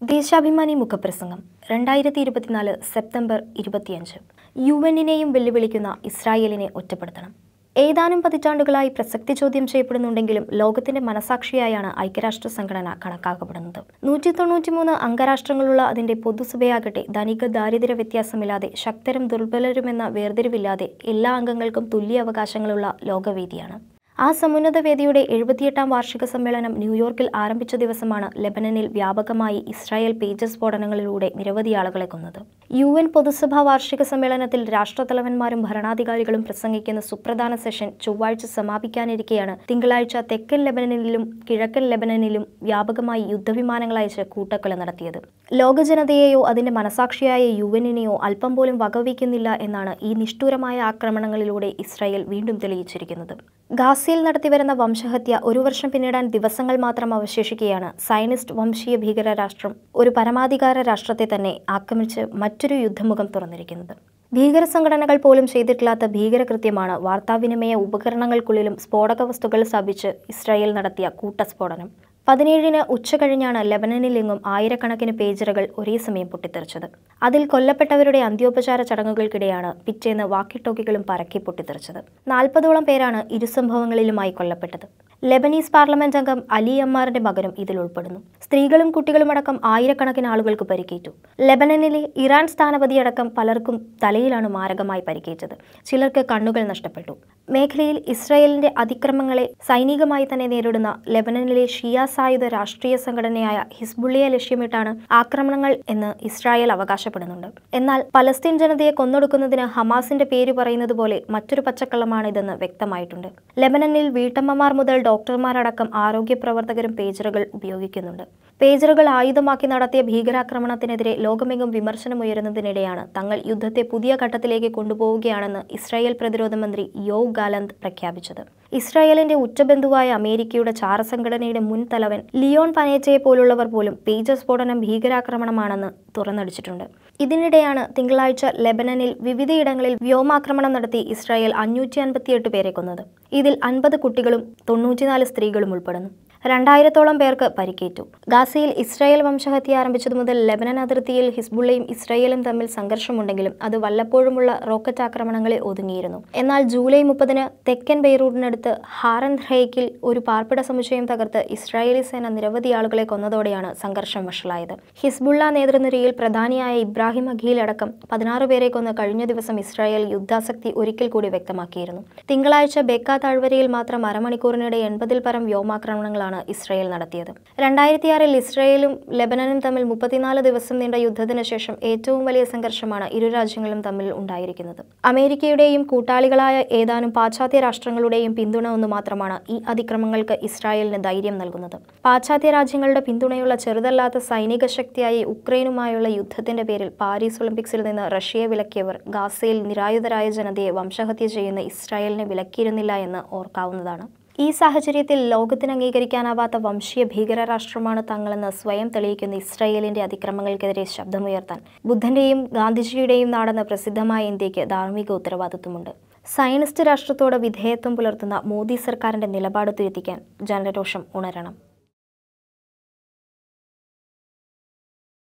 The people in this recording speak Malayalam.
ദേശാഭിമാനി മുഖപ്രസംഗം രണ്ടായിരത്തി ഇരുപത്തിനാല് സെപ്റ്റംബർ ഇരുപത്തിയഞ്ച് യു എന്നിനെയും വെല്ലുവിളിക്കുന്ന ഇസ്രായേലിനെ ഒറ്റപ്പെടുത്തണം ഏതാനും പതിറ്റാണ്ടുകളായി പ്രസക്തി ചോദ്യം ചെയ്യപ്പെടുന്നുണ്ടെങ്കിലും ലോകത്തിന്റെ മനസാക്ഷിയായാണ് ഐക്യരാഷ്ട്ര സംഘടന കണക്കാക്കപ്പെടുന്നത് നൂറ്റി തൊണ്ണൂറ്റിമൂന്ന് അംഗരാഷ്ട്രങ്ങളുള്ള അതിന്റെ പൊതുസഭയാകട്ടെ ധനിക ദാരിദ്ര്യ വ്യത്യാസമില്ലാതെ ശക്തരും ദുർബലരുമെന്ന വേർതിരിവില്ലാതെ എല്ലാ അംഗങ്ങൾക്കും തുല്യ അവകാശങ്ങളുള്ള ലോകവേദിയാണ് ആ സമുന്നത വേദിയുടെ എഴുപത്തിയെട്ടാം വാർഷിക സമ്മേളനം ന്യൂയോർക്കിൽ ആരംഭിച്ച ദിവസമാണ് ലെബനനിൽ വ്യാപകമായി ഇസ്രായേൽ പേജ് സ്ഫോടനങ്ങളിലൂടെ നിരവധി ആളുകളെ കൊന്നത് യു എൻ പൊതുസഭാ വാർഷിക സമ്മേളനത്തിൽ രാഷ്ട്രത്തലവന്മാരും ഭരണാധികാരികളും പ്രസംഗിക്കുന്ന സുപ്രധാന സെഷൻ ചൊവ്വാഴ്ച സമാപിക്കാനിരിക്കെയാണ് തിങ്കളാഴ്ച തെക്കൻ ലെബനനിലും കിഴക്കൻ ലെബനനിലും വ്യാപകമായി യുദ്ധവിമാനങ്ങൾ അയച്ച് കൂട്ടക്കൊല നടത്തിയത് ലോക ജനതയെയോ അതിന്റെ മനസാക്ഷിയായ യു എന്നിനെയോ അല്പം പോലും വകവയ്ക്കുന്നില്ല എന്നാണ് ഈ നിഷ്ഠൂരമായ ആക്രമണങ്ങളിലൂടെ ഇസ്രായേൽ വീണ്ടും തെളിയിച്ചിരിക്കുന്നത് ഗാസയിൽ നടത്തിവരുന്ന വംശഹത്യ ഒരു വർഷം പിന്നിടാൻ ദിവസങ്ങൾ മാത്രം അവശേഷിക്കെയാണ് സയനിസ്റ്റ് വംശീയ ഭീകര രാഷ്ട്രം ഒരു പരമാധികാര രാഷ്ട്രത്തെ തന്നെ ആക്രമിച്ച് മറ്റൊരു യുദ്ധമുഖം തുറന്നിരിക്കുന്നത് ഭീകര സംഘടനകൾ പോലും ചെയ്തിട്ടില്ലാത്ത ഭീകരകൃത്യമാണ് വാർത്താവിനിമയ ഉപകരണങ്ങൾക്കുള്ളിലും സ്ഫോടക വസ്തുക്കൾ സ്ഥാപിച്ച് ഇസ്രായേൽ നടത്തിയ കൂട്ടസ്ഫോടനം പതിനേഴിന് ഉച്ച കഴിഞ്ഞാണ് ലെബനനിലെങ്ങും ആയിരക്കണക്കിന് പേജറുകൾ ഒരേ സമയം പൊട്ടിത്തെറിച്ചത് അതിൽ കൊല്ലപ്പെട്ടവരുടെ അന്ത്യോപചാര ചടങ്ങുകൾക്കിടെയാണ് പിറ്റേന്ന് വാക്കിട്ടോക്കികളും പരക്കെ പൊട്ടിത്തെറിച്ചത് നാൽപ്പതോളം പേരാണ് ഇരുസംഭവങ്ങളിലുമായി കൊല്ലപ്പെട്ടത് ലെബനീസ് പാർലമെന്റ് അംഗം അലി അമ്മാറിന്റെ മകനും ഇതിൽ ഉൾപ്പെടുന്നു സ്ത്രീകളും കുട്ടികളുമടക്കം ആയിരക്കണക്കിന് ആളുകൾക്ക് പരിക്കേറ്റു ലെബനനിലെ ഇറാൻ സ്ഥാനപതിയടക്കം പലർക്കും തലയിലാണ് മാരകമായി പരിക്കേറ്റത് ചിലർക്ക് കണ്ണുകൾ നഷ്ടപ്പെട്ടു മേഖലയിൽ ഇസ്രായേലിന്റെ അതിക്രമങ്ങളെ സൈനികമായി തന്നെ നേരിടുന്ന ലെബനനിലെ ഷിയ സായുധ രാഷ്ട്രീയ സംഘടനയായ ഹിസ്ബുള്ളിയെ ലക്ഷ്യമിട്ടാണ് ആക്രമണങ്ങൾ എന്ന് ഇസ്രായേൽ അവകാശപ്പെടുന്നുണ്ട് എന്നാൽ പലസ്തീൻ ജനതയെ കൊന്നൊടുക്കുന്നതിന് ഹമാസിന്റെ പേര് പറയുന്നത് പോലെ മറ്റൊരു പച്ചക്കള്ളമാണിതെന്ന് വ്യക്തമായിട്ടുണ്ട് ലെബനനിൽ വീട്ടമ്മമാർ മുതൽ ഡോക്ടർമാരടക്കം ആരോഗ്യ പ്രവർത്തകരും പേജറുകൾ ഉപയോഗിക്കുന്നുണ്ട് പേജറുകൾ ആയുധമാക്കി നടത്തിയ ഭീകരാക്രമണത്തിനെതിരെ ലോകമെങ്ങും വിമർശനമുയരുന്നതിനിടെയാണ് തങ്ങൾ യുദ്ധത്തെ പുതിയ ഘട്ടത്തിലേക്ക് കൊണ്ടുപോവുകയാണെന്ന് ഇസ്രായേൽ പ്രതിരോധ മന്ത്രി യോ ഗാലന്ത് പ്രഖ്യാപിച്ചത് ഇസ്രായേലിന്റെ ഉച്ചബന്ധുവായ അമേരിക്കയുടെ ചാരസംഘടനയുടെ മുൻ തലവൻ ലിയോൺ പനേറ്റയെ പോലുള്ളവർ പോലും പേജർ സ്ഫോടനം ഭീകരാക്രമണമാണെന്ന് തുറന്നടിച്ചിട്ടുണ്ട് ഇതിനിടെയാണ് തിങ്കളാഴ്ച ലെബനനിൽ വിവിധയിടങ്ങളിൽ വ്യോമാക്രമണം നടത്തി ഇസ്രായേൽ അഞ്ഞൂറ്റി അൻപത്തിയെട്ട് പേരെ കൊന്നത് ഇതിൽ അൻപത് കുട്ടികളും തൊണ്ണൂറ്റിനാല് സ്ത്രീകളും ഉൾപ്പെടുന്നു രണ്ടായിരത്തോളം പേർക്ക് പരിക്കേറ്റു ഗാസയിൽ ഇസ്രായേൽ വംശഹത്യ ആരംഭിച്ചതു മുതൽ ലെബനൻ അതിർത്തിയിൽ ഹിസ്ബുള്ളയും ഇസ്രായേലും തമ്മിൽ സംഘർഷമുണ്ടെങ്കിലും അത് വല്ലപ്പോഴുമുള്ള റോക്കറ്റ് ആക്രമണങ്ങളെ ഒതുങ്ങിയിരുന്നു എന്നാൽ ജൂലൈ മുപ്പതിന് തെക്കൻ ബെയ്റൂട്ടിനടുത്ത് ഹാറൻ ഖ്രൈക്കിൽ ഒരു പാർപ്പിട സമുച്ചയം തകർത്ത് ഇസ്രായേലി സേന നിരവധി ആളുകളെ കൊന്നതോടെയാണ് സംഘർഷം വഷളായത് ഹിസ്ബുള്ള നേതൃനിരയിൽ പ്രധാനിയായ ഇബ്രാഹിം അഖീൽ അടക്കം പതിനാറ് പേരെ കൊന്ന് കഴിഞ്ഞ ദിവസം ഇസ്രായേൽ യുദ്ധാസക്തി ഒരിക്കൽ കൂടി വ്യക്തമാക്കിയിരുന്നു തിങ്കളാഴ്ച ബെക്ക താഴ്വരയിൽ മാത്രം അരമണിക്കൂറിനിടെ എൺപതിൽ പരം വ്യോമാക്രമണങ്ങളാണ് ഇസ്രായേൽ നടത്തിയത് രണ്ടായിരത്തിയാറിൽ ഇസ്രായേലും ലെബനനും തമ്മിൽ മുപ്പത്തിനാല് ദിവസം നീണ്ട യുദ്ധത്തിന് ശേഷം ഏറ്റവും വലിയ സംഘർഷമാണ് ഇരു രാജ്യങ്ങളും തമ്മിൽ ഉണ്ടായിരിക്കുന്നത് അമേരിക്കയുടെയും കൂട്ടാളികളായ ഏതാനും പാശ്ചാത്യ രാഷ്ട്രങ്ങളുടെയും പിന്തുണ ഒന്ന് മാത്രമാണ് ഈ അതിക്രമങ്ങൾക്ക് ഇസ്രായേലിന് ധൈര്യം നൽകുന്നത് പാശ്ചാത്യ രാജ്യങ്ങളുടെ പിന്തുണയുള്ള ചെറുതല്ലാത്ത സൈനിക ശക്തിയായി ഉക്രൈനുമായുള്ള യുദ്ധത്തിന്റെ പേരിൽ പാരീസ് ഒളിമ്പിക്സിൽ നിന്ന് റഷ്യയെ വിലക്കിയവർ ഗാസയിൽ നിരായുധരായ ജനതയെ വംശഹത്യ ചെയ്യുന്ന ഇസ്രായേലിനെ വിലക്കിയിരുന്നില്ല എന്ന് ഓർക്കാവുന്നതാണ് ഈ സാഹചര്യത്തിൽ ലോകത്തിന് അംഗീകരിക്കാനാവാത്ത വംശീയ ഭീകര രാഷ്ട്രമാണ് തങ്ങളെന്ന് സ്വയം തെളിയിക്കുന്ന ഇസ്രായേലിന്റെ അതിക്രമങ്ങൾക്കെതിരെ ശബ്ദമുയർത്താൻ ബുദ്ധന്റെയും ഗാന്ധിജിയുടെയും നാടെന്ന പ്രസിദ്ധമായ ഇന്ത്യക്ക് ധാർമ്മിക ഉത്തരവാദിത്വമുണ്ട് സയനിസ്റ്റ് രാഷ്ട്രത്തോട് വിധേയത്വം പുലർത്തുന്ന മോദി സർക്കാരിന്റെ നിലപാട് തിരുത്തിക്കാൻ ജനരോഷം ഉണരണം